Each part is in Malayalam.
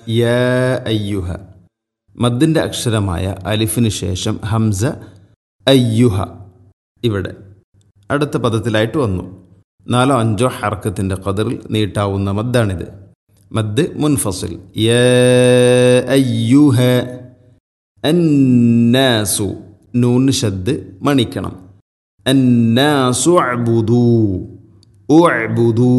യ അയ്യുഹ മദ്ദിൻ്റെ അക്ഷരമായ അലിഫിന് ശേഷം ഹംസ അയ്യുഹ ഇവിടെ അടുത്ത പദത്തിലായിട്ട് വന്നു നാലോ അഞ്ചോ ഹർക്കത്തിൻ്റെ കതിറിൽ നീട്ടാവുന്ന മദ്ദാണിത് മദ് മുൻഫസിൽ യ അയ്യുഹ അന്നാസു നൂൻ ഷദ് മണിക്കണം അന്നാസു അബുദൂ ഉഅ്ബുദൂ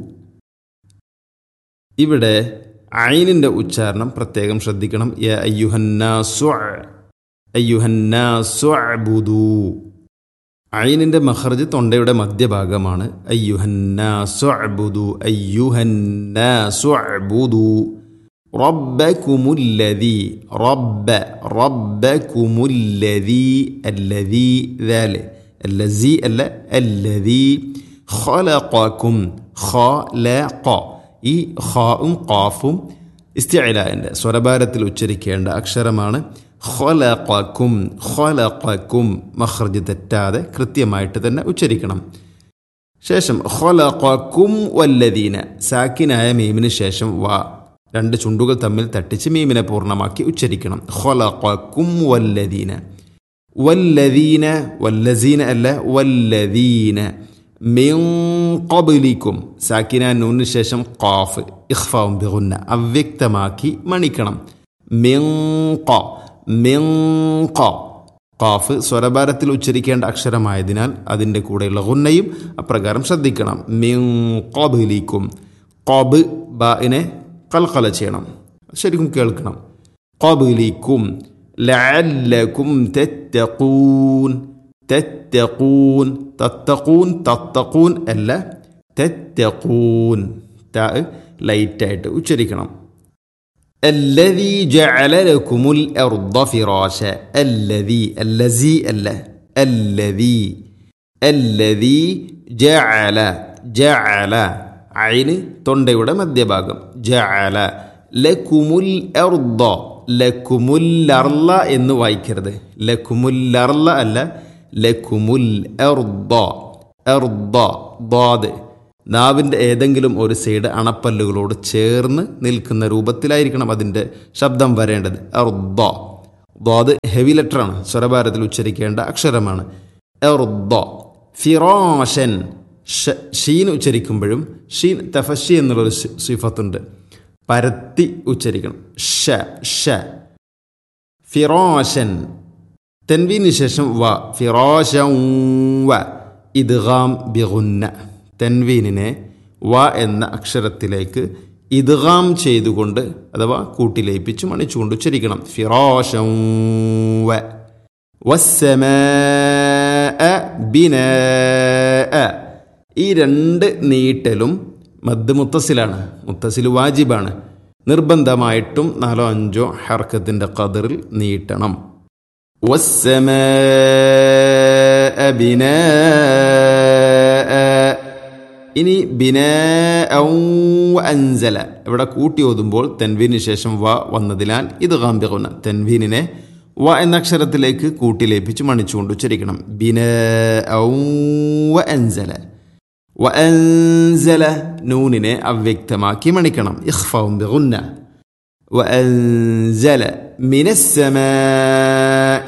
ഇവിടെ ഐനിൻ്റെ ഉച്ചാരണം പ്രത്യേകം ശ്രദ്ധിക്കണം യ അയ്യുഹന്നാസു അയ്യുഹന്നാസു അബുദൂ ഐനിൻ്റെ മഹർജ് തൊണ്ടയുടെ മധ്യഭാഗമാണ് അയ്യുഹന്നാസു അബുദു അയ്യുഹന്നാസു അബുദു ربكم الذي رب ربكم الذي الذي ذلك الذي ألا الذي خلقكم خلق ഈ ഖാവും ഖാഫും ഇസ്തിഅലാൻ്റെ സ്വരഭാരത്തിൽ ഉച്ചരിക്കേണ്ട അക്ഷരമാണ് ഖലഖക്കും ഖലഖക്കും മഖ്റജ് തെറ്റാതെ കൃത്യമായിട്ട് തന്നെ ഉച്ചരിക്കണം ശേഷം ഖലഖക്കും വല്ലദീന സാക്കിനായ മീമിന് ശേഷം വാ രണ്ട് ചുണ്ടുകൾ തമ്മിൽ തട്ടിച്ച് മീമിനെ പൂർണ്ണമാക്കി ഉച്ചരിക്കണം ഖലഖക്കും വല്ലദീന വല്ലദീന വല്ലസീന അല്ല വല്ലദീന മിൻ ഖബ്ലിക്കും സാക്കിന നൂന് ശേഷം ഖാഫ് ഇഖ്ഫാവും ബിഗുന്ന അവ്യക്തമാക്കി മണിക്കണം മിൻ ഖ മിൻ ഖ ഖാഫ് സ്വരഭാരത്തിൽ ഉച്ചരിക്കേണ്ട അക്ഷരമായതിനാൽ അതിൻ്റെ കൂടെയുള്ള ഗുന്നയും അപ്രകാരം ശ്രദ്ധിക്കണം മിൻ ഖബ്ലിക്കും ഖബ് ബാഇനെ കൽക്കല ചെയ്യണം ശരിക്കും കേൾക്കണം ഖബ്ലിക്കും ലഅല്ലക്കും തത്തഖൂൻ തത്തഖൂൻ തത്തഖൂൻ തത്തഖൂൻ അല്ല തത്തഖൂൻ ത ലൈറ്റായിട്ട് ഉച്ചരിക്കണം الذي جعل لكم الأرض فراشا الذي الذي ألا الذي الذي جعل جعل عين തൊണ്ടയുടെ മധ്യഭാഗം ജഅല ലക്കുമുൽ അർദ ലക്കുമുൽ അർല എന്ന് വായിക്കരുത് ലക്കുമുൽ അർല അല്ല ലക്കുമുൽ അർദ അർദ ദാദ് നാവിൻ്റെ ഏതെങ്കിലും ഒരു സൈഡ് അണപ്പല്ലുകളോട് ചേർന്ന് നിൽക്കുന്ന രൂപത്തിലായിരിക്കണം അതിൻ്റെ ശബ്ദം വരേണ്ടത് അർദ ദാദ് ഹെവി ലെറ്ററാണ് സ്വരഭാരത്തിൽ ഉച്ചരിക്കേണ്ട അക്ഷരമാണ് എർദ ഫിറോഷൻ ഷീൻ ഉച്ചരിക്കുമ്പോഴും ഷീൻ തഫഷി എന്നുള്ളൊരു സിഫത്തുണ്ട് പരത്തി ഉച്ചരിക്കണം ഷ ഷ ഫിറോഷൻ തെൻവീന് ശേഷം വ ഫിറോഷ വ ഇദ്ഗാം ബിഗുന്ന തെൻവീനിനെ വ എന്ന അക്ഷരത്തിലേക്ക് ഇദ്ഗാം ചെയ്തുകൊണ്ട് അഥവാ കൂട്ടിലയിപ്പിച്ച് മണിച്ചുകൊണ്ട് ഉച്ചരിക്കണം ഫിറോഷം വ വസ്സമ ബിന ഈ രണ്ട് നീട്ടലും മദ് മുത്തസിലാണ് മുത്തസിൽ വാജിബാണ് നിർബന്ധമായിട്ടും നാലോ അഞ്ചോ ഹർക്കത്തിൻ്റെ കതിറിൽ നീട്ടണം വസ്സമ ബിന ഇനി ബിന അൻസല ഇവിടെ കൂട്ടി ഓതുമ്പോൾ തെൻവീന് ശേഷം വ വന്നതിനാൽ ഇത് കാമ്പികുന്ന തെൻവീനിനെ വ എന്ന അക്ഷരത്തിലേക്ക് കൂട്ടിലേപ്പിച്ച് മണിച്ചുകൊണ്ട് ഉച്ചരിക്കണം ബിന അൻസല വ അൻസല നൂനിനെ അവ്യക്തമാക്കി മണിക്കണം ഇഖ്ഫാവും ബിഗുന്ന وأنزل من السماء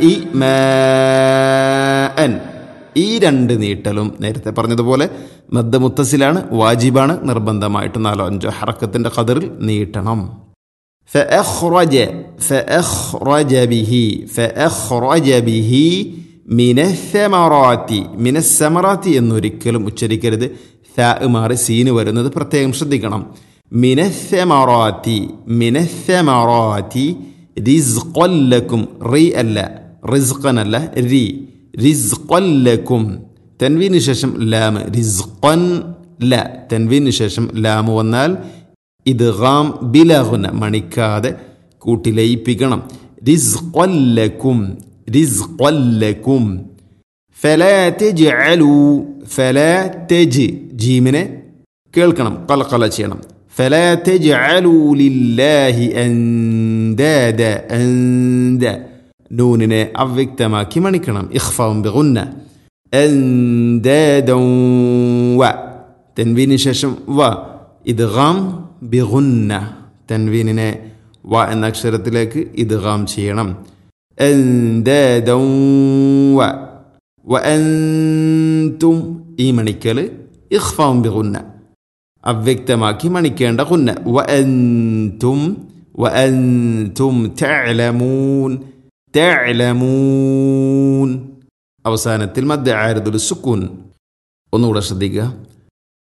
ماء ഈ രണ്ട് നീട്ടലും നേരത്തെ പറഞ്ഞതുപോലെ മദ്ദ മുത്തസിലാണ് വാജിബാണ് നിർബന്ധമായിട്ട് നാലോ അഞ്ചോ ഹറക്കത്തിൻ്റെ കതിറിൽ നീട്ടണം فأخرج فأخرج به فأخرج به من الثمرات من الثمرات എന്നൊരിക്കലും ഉച്ചരിക്കരുത് ഥ മാറി സീന് വരുന്നത് പ്രത്യേകം ശ്രദ്ധിക്കണം من الثمرات من الثمرات رزقا لكم ري അല്ല റിസ്ഖൻ അല്ല രി റിസ്ഖല്ലക്കും തെൻവീന് ശേഷം ലാം റിസ്ഖൻ ല തെൻവീന് ശേഷം ലാം വന്നാൽ ഇത് ഗാം ബിലഹുന മണിക്കാതെ കൂട്ടിലയിപ്പിക്കണം റിസ്ഖല്ലക്കും റിസ്ഖല്ലക്കും ഫലാ തജ്അലു ഫലാ തജ് ജീമിനെ കേൾക്കണം കലക്കല ചെയ്യണം فلا تجعلوا لله أندادا أندا നൂനിനെ അവ്യക്തമാക്കി മണിക്കണം ഇഖ്ഫാവും ബിഗുന്ന അൻദാദൻ വ തെൻവീന് ശേഷം വ ഇദ്ഗാം ബിഗുന്ന തെൻവീനിനെ വ എന്ന അക്ഷരത്തിലേക്ക് ഇദ്ഗാം ചെയ്യണം എന്തേദൗ വ വ അൻതും ഈ മണിക്കൽ ഇഖ്ഫാം ബിഗുന്ന അവ്യക്തമാക്കി മണിക്കേണ്ട കുന്ന വ അൻതും വ അൻതും തഅലമൂൻ തഅലമൂൻ അവസാനത്തിൽ മദ്യ ആരതുൽ സുക്കൂൻ ഒന്നുകൂടെ ശ്രദ്ധിക്കുക